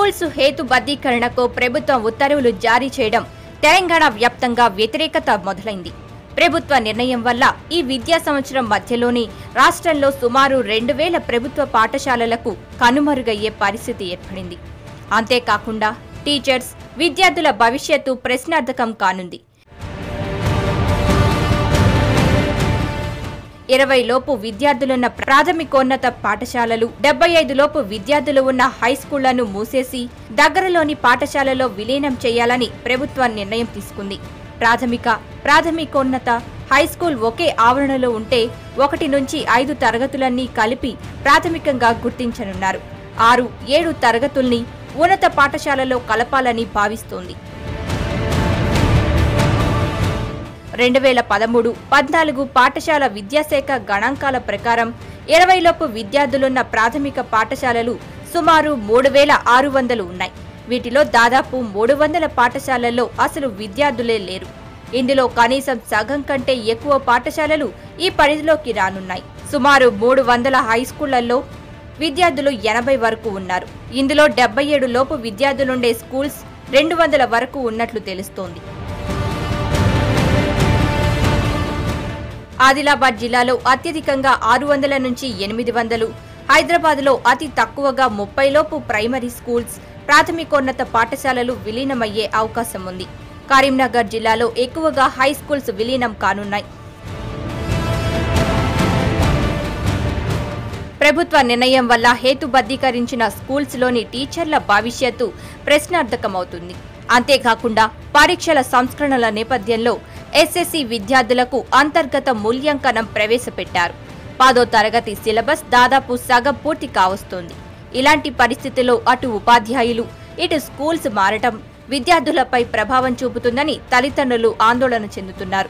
schools హేతుబద్ధీకరణకు ప్రభుత్వం ఉత్తర్వులు జారీ చేయడం తెలంగాణ వ్యాప్తంగా వ్యతిరేకత మొదలైంది ప్రభుత్వ నిర్ణయం వల్ల ఈ విద్యా సంవత్సరం మధ్యలోనే రాష్ట్రంలో సుమారు రెండు వేల ప్రభుత్వ పాఠశాలలకు కనుమరుగయ్యే పరిస్థితి ఏర్పడింది అంతేకాకుండా టీచర్స్ విద్యార్థుల భవిష్యత్తు ప్రశ్నార్థకం కానుంది ఇరవై లోపు విద్యార్థులున్న ప్రాథమికోన్నత పాఠశాలలు డెబ్బై ఐదు లోపు విద్యార్థులు ఉన్న హై స్కూళ్లను మూసేసి దగ్గరలోని పాఠశాలలో విలీనం చేయాలని ప్రభుత్వం నిర్ణయం తీసుకుంది ప్రాథమిక ప్రాథమికోన్నత హై స్కూల్ ఒకే ఆవరణలో ఉంటే ఒకటి నుంచి ఐదు తరగతులన్నీ కలిపి ప్రాథమికంగా గుర్తించనున్నారు ఆరు ఏడు తరగతుల్ని ఉన్నత పాఠశాలలో కలపాలని భావిస్తోంది రెండు వేల పదమూడు పద్నాలుగు పాఠశాల విద్యాశాఖ గణాంకాల ప్రకారం ఇరవైలోపు విద్యార్థులున్న ప్రాథమిక పాఠశాలలు సుమారు మూడు వేల ఆరు వందలు ఉన్నాయి వీటిలో దాదాపు మూడు వందల పాఠశాలల్లో అసలు విద్యార్థులే లేరు ఇందులో కనీసం సగం కంటే ఎక్కువ పాఠశాలలు ఈ పరిధిలోకి రానున్నాయి సుమారు మూడు వందల హై స్కూళ్లలో విద్యార్థులు ఎనభై వరకు ఉన్నారు ఇందులో డెబ్బై ఏడు లోపు విద్యార్థులుండే స్కూల్స్ రెండు వందల వరకు ఉన్నట్లు తెలుస్తోంది ఆదిలాబాద్ జిల్లాలో అత్యధికంగా ఆరు వందల నుంచి ఎనిమిది వందలు హైదరాబాద్లో అతి తక్కువగా ముప్పై లోపు ప్రైమరీ స్కూల్స్ ప్రాథమికోన్నత పాఠశాలలు విలీనమయ్యే అవకాశం ఉంది కరీంనగర్ జిల్లాలో ఎక్కువగా హై స్కూల్స్ విలీనం కానున్నాయి ప్రభుత్వ నిర్ణయం వల్ల హేతుబద్ధీకరించిన స్కూల్స్లోని టీచర్ల భవిష్యత్తు ప్రశ్నార్థకమవుతుంది అంతేకాకుండా పరీక్షల సంస్కరణల నేపథ్యంలో ఎస్ఎస్సి విద్యార్థులకు అంతర్గత మూల్యాంకనం ప్రవేశపెట్టారు పదో తరగతి సిలబస్ దాదాపు సగం పూర్తి కావస్తోంది ఇలాంటి పరిస్థితుల్లో అటు ఉపాధ్యాయులు ఇటు స్కూల్స్ మారటం విద్యార్థులపై ప్రభావం చూపుతుందని తల్లిదండ్రులు ఆందోళన చెందుతున్నారు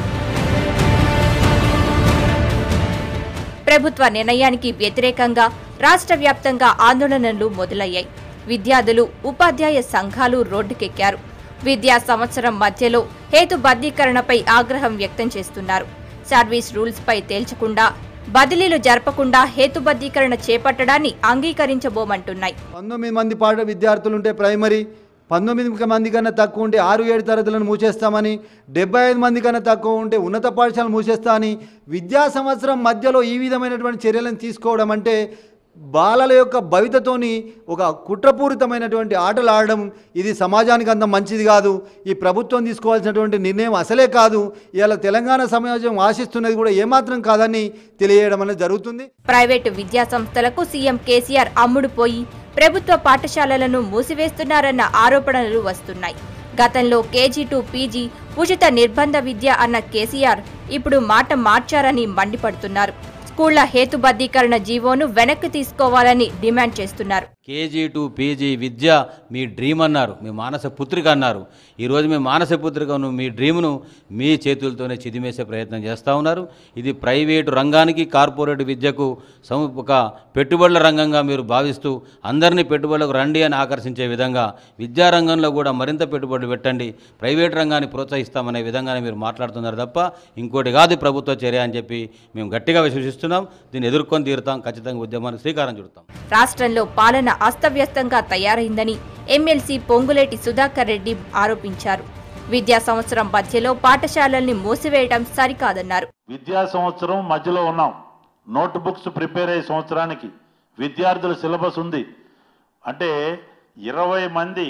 ప్రభుత్వ నిర్ణయానికి వ్యతిరేకంగా రాష్ట్ర వ్యాప్తంగా ఆందోళనలు మొదలయ్యాయి విద్యార్థులు ఉపాధ్యాయ సంఘాలు రోడ్డుకెక్కారు విద్యా సంవత్సరం మధ్యలో హేతుబద్ధీకరణపై ఆగ్రహం వ్యక్తం చేస్తున్నారు సర్వీస్ రూల్స్ పై తేల్చకుండా బదిలీలు జరపకుండా హేతుబద్ధీకరణ చేపట్టడాన్ని అంగీకరించబోమంటున్నాయి పంతొమ్మిది మంది పాఠ విద్యార్థులు ఉంటే ప్రైమరీ పంతొమ్మిది మంది కన్నా తక్కువ ఉంటే ఆరు ఏడు తరగతులను మూసేస్తామని డెబ్బై ఐదు మంది కన్నా తక్కువ ఉంటే ఉన్నత పాఠశాలను మూసేస్తామని విద్యా సంవత్సరం మధ్యలో ఈ విధమైనటువంటి చర్యలను తీసుకోవడం అంటే బాలల యొక్క భవితతోని ఒక కుట్రపూరితమైనటువంటి ఆటలు ఆడడం ఇది సమాజానికి అంత మంచిది కాదు ఈ ప్రభుత్వం తీసుకోవాల్సినటువంటి నిర్ణయం అసలే కాదు ఇవాళ తెలంగాణ సమాజం ఆశిస్తున్నది కూడా ఏమాత్రం కాదని తెలియజేయడం అనేది జరుగుతుంది ప్రైవేటు విద్యా సంస్థలకు సీఎం కేసీఆర్ అమ్ముడు పోయి ప్రభుత్వ పాఠశాలలను మూసివేస్తున్నారన్న ఆరోపణలు వస్తున్నాయి గతంలో కేజీ టు పీజీ ఉచిత నిర్బంధ విద్య అన్న కేసీఆర్ ఇప్పుడు మాట మార్చారని మండిపడుతున్నారు స్కూళ్ల హేతుబద్ధీకరణ జీవోను వెనక్కి తీసుకోవాలని డిమాండ్ చేస్తున్నారు కేజీ టు పీజీ విద్య మీ డ్రీమ్ అన్నారు మీ మానస పుత్రిక అన్నారు ఈరోజు మీ మానస పుత్రికను మీ డ్రీమ్ను మీ చేతులతోనే చిదిమేసే ప్రయత్నం చేస్తూ ఉన్నారు ఇది ప్రైవేటు రంగానికి కార్పొరేట్ విద్యకు సము ఒక పెట్టుబడుల రంగంగా మీరు భావిస్తూ అందరినీ పెట్టుబడులకు రండి అని ఆకర్షించే విధంగా విద్యారంగంలో కూడా మరింత పెట్టుబడులు పెట్టండి ప్రైవేట్ రంగాన్ని ప్రోత్సహిస్తామనే విధంగానే మీరు మాట్లాడుతున్నారు తప్ప ఇంకోటి కాదు ఈ ప్రభుత్వ చర్య అని చెప్పి మేము గట్టిగా విశ్వసిస్తున్నాం దీన్ని ఎదుర్కొని తీరుతాం ఖచ్చితంగా ఉద్యమానికి శ్రీకారం చుడతాం రాష్ట్రంలో పాలన అస్తవ్యస్తంగా తయారైందని ఎమ్మెల్సీ పొంగులేటి సుధాకర్ రెడ్డి ఆరోపించారు విద్యా సంవత్సరం మధ్యలో పాఠశాలల్ని మూసివేయడం సరికాదన్నారు విద్యా సంవత్సరం మధ్యలో ఉన్నాం నోట్ బుక్స్ ప్రిపేర్ అయ్యే సంవత్సరానికి విద్యార్థుల సిలబస్ ఉంది అంటే ఇరవై మంది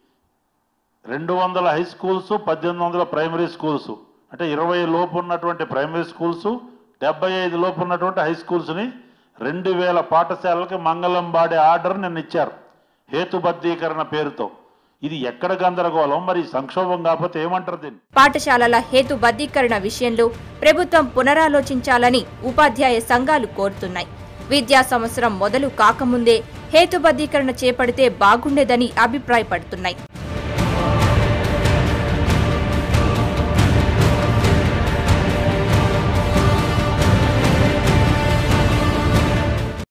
రెండు వందల హై స్కూల్స్ పద్దెనిమిది వందల ప్రైమరీ స్కూల్స్ అంటే ఇరవై లోపు ఉన్నటువంటి ప్రైమరీ స్కూల్స్ డెబ్బై ఐదు లోపు ఉన్నటువంటి హై స్కూల్స్ని రెండు వేల పాఠశాలలకి మంగళం బాడే ఆర్డర్ నిన్న ఇచ్చారు హేతుబద్ధీకరణ పేరుతో ఇది ఎక్కడ గందరగోళం మరి సంక్షోభం కాకపోతే ఏమంటారు దీన్ని పాఠశాలల హేతుబద్ధీకరణ విషయంలో ప్రభుత్వం పునరాలోచించాలని ఉపాధ్యాయ సంఘాలు కోరుతున్నాయి విద్యా సంవత్సరం మొదలు కాకముందే హేతుబద్ధీకరణ చేపడితే బాగుండేదని అభిప్రాయపడుతున్నాయి